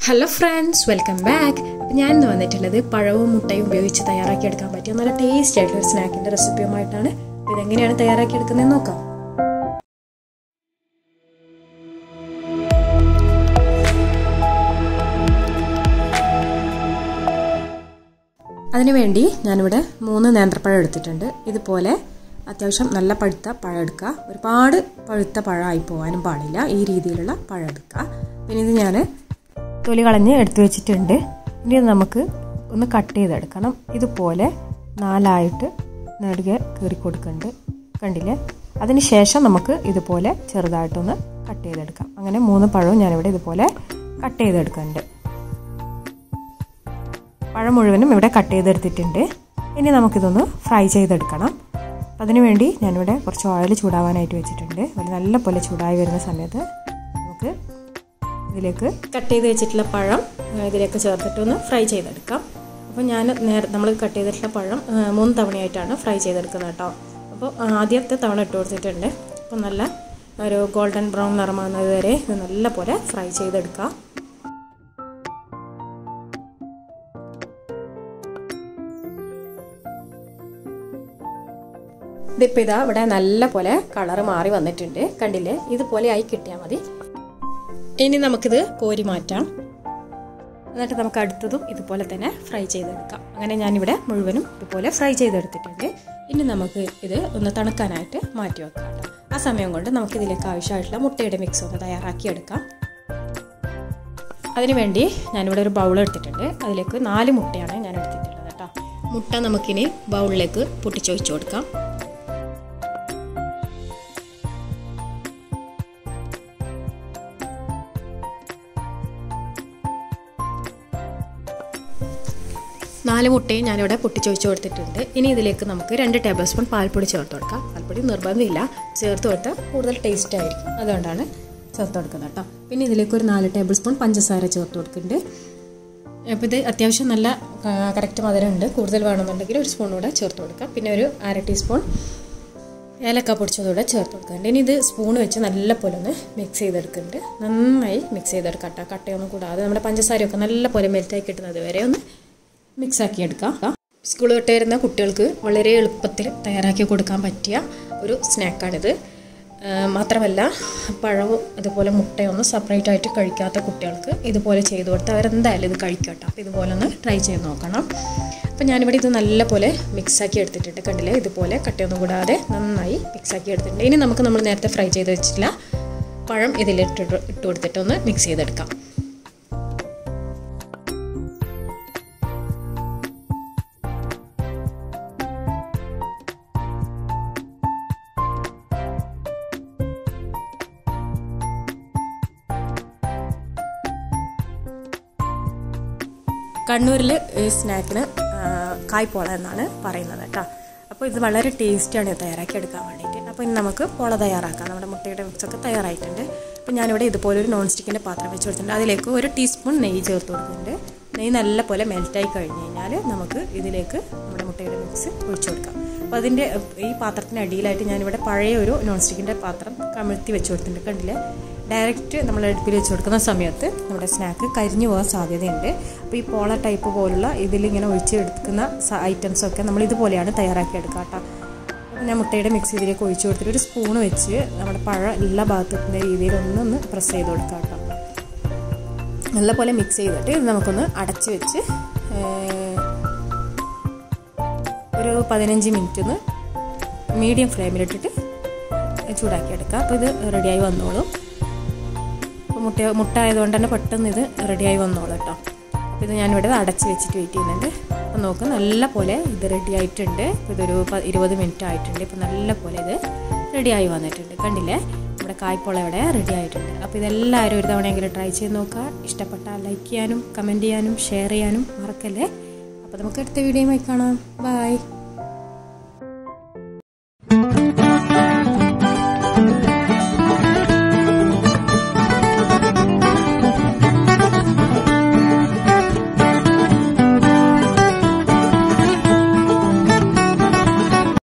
hello friends welcome back അപ്പം ഞാൻ ഇന്ന് വന്നിട്ടുള്ളത് പഴവും മുട്ടയും ഉപയോഗിച്ച് തയ്യാറാക്കിയെടുക്കാൻ പറ്റിയ നല്ല ടേസ്റ്റി ആയിട്ടുള്ള ഒരു സ്നാക്കിൻ്റെ റെസിപ്പിയുമായിട്ടാണ് അപ്പോൾ ഇതെങ്ങനെയാണ് തയ്യാറാക്കിയെടുക്കുന്നതെന്ന് നോക്കാം അതിനുവേണ്ടി ഞാനിവിടെ മൂന്ന് നേന്ത്രപ്പഴം എടുത്തിട്ടുണ്ട് ഇതുപോലെ അത്യാവശ്യം നല്ല പഴുത്ത പഴം എടുക്കുക ഒരുപാട് പഴുത്ത പഴമായി പോകാനും പാടില്ല ഈ രീതിയിലുള്ള പഴം എടുക്കുക പിന്നെ ഇത് ഞാൻ തൊലി കളഞ്ഞ് എടുത്തു വെച്ചിട്ടുണ്ട് ഇനി ഇത് നമുക്ക് ഒന്ന് കട്ട് ചെയ്തെടുക്കണം ഇതുപോലെ നാലായിട്ട് നെടുകെ കീറി കൊടുക്കുന്നുണ്ട് കണ്ടില്ലേ അതിന് ശേഷം നമുക്ക് ഇതുപോലെ ചെറുതായിട്ടൊന്ന് കട്ട് ചെയ്തെടുക്കാം അങ്ങനെ മൂന്ന് പഴവും ഞാനിവിടെ ഇതുപോലെ കട്ട് ചെയ്തെടുക്കുന്നുണ്ട് പഴം മുഴുവനും ഇവിടെ കട്ട് ചെയ്തെടുത്തിട്ടുണ്ട് ഇനി നമുക്കിതൊന്ന് ഫ്രൈ ചെയ്തെടുക്കണം അതിനുവേണ്ടി ഞാനിവിടെ കുറച്ച് ഓയിൽ ചൂടാവാനായിട്ട് വെച്ചിട്ടുണ്ട് നല്ല പോലെ ചൂടായി വരുന്ന സമയത്ത് നമുക്ക് ഇതിലേക്ക് കട്ട് ചെയ്ത് വെച്ചിട്ടുള്ള പഴം ഇതിലേക്ക് ചേർത്തിട്ടൊന്ന് ഫ്രൈ ചെയ്തെടുക്കാം അപ്പോൾ ഞാൻ നേരെ നമ്മൾ കട്ട് ചെയ്തിട്ടുള്ള പഴം മൂന്ന് തവണയായിട്ടാണ് ഫ്രൈ ചെയ്തെടുക്കുന്നത് കേട്ടോ അപ്പോൾ ആദ്യത്തെ തവണ ഇട്ട് കൊടുത്തിട്ടുണ്ട് അപ്പോൾ നല്ല ഒരു ഗോൾഡൻ ബ്രൗൺ നിറമാകുന്നത് വരെ ഇത് നല്ല പോലെ ഫ്രൈ ചെയ്തെടുക്കാം ഇതിപ്പോൾ ഇതാ ഇവിടെ നല്ല പോലെ കളറ് മാറി വന്നിട്ടുണ്ട് കണ്ടില്ലേ ഇതുപോലെ ആയി കിട്ടിയാൽ മതി ഇനി നമുക്കിത് കോരി മാറ്റാം എന്നിട്ട് നമുക്ക് അടുത്തതും ഇതുപോലെ തന്നെ ഫ്രൈ ചെയ്തെടുക്കാം അങ്ങനെ ഞാനിവിടെ മുഴുവനും ഇതുപോലെ ഫ്രൈ ചെയ്തെടുത്തിട്ടുണ്ട് ഇനി നമുക്ക് ഇത് ഒന്ന് തണുക്കാനായിട്ട് മാറ്റി വെക്കാം കേട്ടോ ആ സമയം കൊണ്ട് നമുക്ക് ഇതിലേക്ക് ആവശ്യമായിട്ടുള്ള മുട്ടയുടെ മിക്സ് ഒന്ന് തയ്യാറാക്കിയെടുക്കാം അതിനുവേണ്ടി ഞാനിവിടെ ഒരു ബൗൾ എടുത്തിട്ടുണ്ട് അതിലേക്ക് നാല് മുട്ടയാണ് ഞാൻ എടുത്തിട്ടുള്ളത് കേട്ടോ മുട്ട നമുക്കിനി ബൗളിലേക്ക് പൊട്ടിച്ചൊഴിച്ചു കൊടുക്കാം നാല് മുട്ടയും ഞാനിവിടെ പൊട്ടിച്ചൊഴിച്ച് കൊടുത്തിട്ടുണ്ട് ഇനി ഇതിലേക്ക് നമുക്ക് രണ്ട് ടേബിൾ സ്പൂൺ പാൽപ്പൊടി ചേർത്ത് കൊടുക്കാം പാൽപ്പൊടി നിർബന്ധമില്ല ചേർത്ത് കൊടുത്താൽ കൂടുതൽ ടേസ്റ്റ് ആയിരിക്കും അതുകൊണ്ടാണ് ചേർത്ത് കൊടുക്കുന്നത് കേട്ടോ പിന്നെ ഇതിലേക്ക് ഒരു നാല് ടേബിൾ സ്പൂൺ പഞ്ചസാര ചേർത്ത് കൊടുക്കുന്നുണ്ട് അപ്പോൾ ഇത് അത്യാവശ്യം നല്ല കറക്റ്റ് മധുരമുണ്ട് കൂടുതൽ വേണമെന്നുണ്ടെങ്കിൽ ഒരു സ്പൂൺ കൂടെ ചേർത്ത് കൊടുക്കാം പിന്നെ ഒരു അര ടീസ്പൂൺ ഏലക്ക പൊടിച്ചതൂടെ ചേർത്ത് കൊടുക്കുന്നുണ്ട് ഇനി ഇത് സ്പൂൺ വെച്ച് നല്ല പോലെ ഒന്ന് മിക്സ് ചെയ്തെടുക്കുന്നുണ്ട് നന്നായി മിക്സ് ചെയ്തെടുക്കാം കേട്ടോ കട്ടയൊന്നും കൂടാതെ നമ്മുടെ പഞ്ചസാരയൊക്കെ നല്ല പോലെ മെൽറ്റായി കിട്ടുന്നത് വരെ ഒന്ന് മിക്സ് ആക്കി എടുക്കാം സ്കൂൾ വിട്ട് വരുന്ന കുട്ടികൾക്ക് വളരെ എളുപ്പത്തിൽ തയ്യാറാക്കി കൊടുക്കാൻ പറ്റിയ ഒരു സ്നാക്കാണിത് മാത്രമല്ല പഴവും അതുപോലെ മുട്ടയൊന്നും സെപ്പറേറ്റ് ആയിട്ട് കഴിക്കാത്ത കുട്ടികൾക്ക് ഇതുപോലെ ചെയ്തു കൊടുത്ത് അവരെന്തായാലും ഇത് കഴിക്കട്ടോ അപ്പോൾ ഇതുപോലെ ഒന്ന് ട്രൈ ചെയ്ത് നോക്കണം അപ്പോൾ ഞാനിവിടെ ഇത് നല്ലപോലെ മിക്സാക്കി എടുത്തിട്ടുണ്ട് കണ്ടില്ലേ ഇതുപോലെ കട്ടയൊന്നും കൂടാതെ നന്നായി മിക്സാക്കി എടുത്തിട്ടുണ്ട് ഇനി നമുക്ക് നമ്മൾ നേരത്തെ ഫ്രൈ ചെയ്ത് വെച്ചിട്ടുള്ള പഴം ഇതിലിട്ട് ഇട്ട് കൊടുത്തിട്ട് ഒന്ന് മിക്സ് ചെയ്തെടുക്കാം കണ്ണൂരിൽ ഈ സ്നാക്കിന് കായ്പോള എന്നാണ് പറയുന്നത് കേട്ടോ അപ്പോൾ ഇത് വളരെ ടേസ്റ്റിയാണ് തയ്യാറാക്കി എടുക്കാൻ വേണ്ടിയിട്ട് അപ്പോൾ ഇനി നമുക്ക് പോള തയ്യാറാക്കാം നമ്മുടെ മുട്ടയുടെ മിക്സൊക്കെ തയ്യാറായിട്ടുണ്ട് അപ്പോൾ ഞാനിവിടെ ഇതുപോലെ ഒരു നോൺ സ്റ്റിക്കിൻ്റെ പാത്രം വെച്ച് കൊടുത്തിട്ടുണ്ട് അതിലേക്ക് ഒരു ടീസ്പൂൺ നെയ്യ് ചേർത്ത് കൊടുക്കുന്നുണ്ട് നെയ്യ് നല്ല പോലെ മെൽറ്റായി കഴിഞ്ഞ് കഴിഞ്ഞാൽ നമുക്ക് ഇതിലേക്ക് നമ്മുടെ മുട്ടയുടെ മിക്സ് ഒഴിച്ചു കൊടുക്കാം അപ്പോൾ അതിൻ്റെ ഈ പാത്രത്തിന് അടിയിലായിട്ട് ഞാനിവിടെ പഴയ ഒരു നോൺ സ്റ്റിക്കിൻ്റെ പാത്രം കമിഴ്ത്തി വെച്ച് കൊടുത്തിട്ടുണ്ട് കണ്ടില്ലേ ഡയറക്റ്റ് നമ്മൾ അടുപ്പിൽ വെച്ച് കൊടുക്കുന്ന സമയത്ത് നമ്മുടെ സ്നാക്ക് കരിഞ്ഞു പോകാൻ സാധ്യതയുണ്ട് അപ്പോൾ ഈ പോള ടൈപ്പ് പോലുള്ള ഇതിലിങ്ങനെ ഒഴിച്ചെടുക്കുന്ന ഐറ്റംസൊക്കെ നമ്മൾ ഇതുപോലെയാണ് തയ്യാറാക്കി എടുക്കുക കേട്ടോ അപ്പോൾ ഞാൻ മുട്ടയുടെ മിക്സ് ഇതിലേക്ക് ഒഴിച്ചു കൊടുത്തിട്ട് ഒരു സ്പൂൺ വെച്ച് നമ്മുടെ പഴം എല്ലാ ഭാഗത്തുന്ന രീതിയിൽ ഒന്നൊന്ന് പ്രസ് ചെയ്ത് കൊടുക്കുക കേട്ടോ നല്ലപോലെ മിക്സ് ചെയ്തിട്ട് ഇത് നമുക്കൊന്ന് അടച്ച് വെച്ച് ഒരു പതിനഞ്ച് മിനിറ്റ് ഒന്ന് മീഡിയം ഫ്ലെയിമിലിട്ടിട്ട് ചൂടാക്കി എടുക്കുക അപ്പോൾ ഇത് റെഡിയായി വന്നോളും അപ്പോൾ മുട്ട മുട്ട ആയതുകൊണ്ട് തന്നെ പെട്ടെന്ന് ഇത് റെഡിയായി വന്നോളൂ കേട്ടോ അപ്പോൾ ഇത് ഞാനിവിടെ അടച്ച് വെച്ചിട്ട് വെയിറ്റ് ചെയ്യുന്നുണ്ട് അപ്പോൾ നോക്ക് നല്ല പോലെ ഇത് റെഡി ആയിട്ടുണ്ട് ഇതൊരു ഇരുപത് മിനിറ്റ് ആയിട്ടുണ്ട് ഇപ്പോൾ നല്ല പോലെ ഇത് റെഡിയായി വന്നിട്ടുണ്ട് കണ്ടില്ലേ നമ്മുടെ കായ്പോള ഇവിടെ റെഡി ആയിട്ടുണ്ട് അപ്പോൾ ഇതെല്ലാവരും ഒരു തവണയെങ്കിലും ട്രൈ ചെയ്ത് നോക്കുക ഇഷ്ടപ്പെട്ടാൽ ലൈക്ക് ചെയ്യാനും കമൻറ്റ് ചെയ്യാനും ഷെയർ ചെയ്യാനും മറക്കല്ലേ അപ്പോൾ നമുക്ക് അടുത്ത വീഡിയോയുമായി കാണാം ബൈ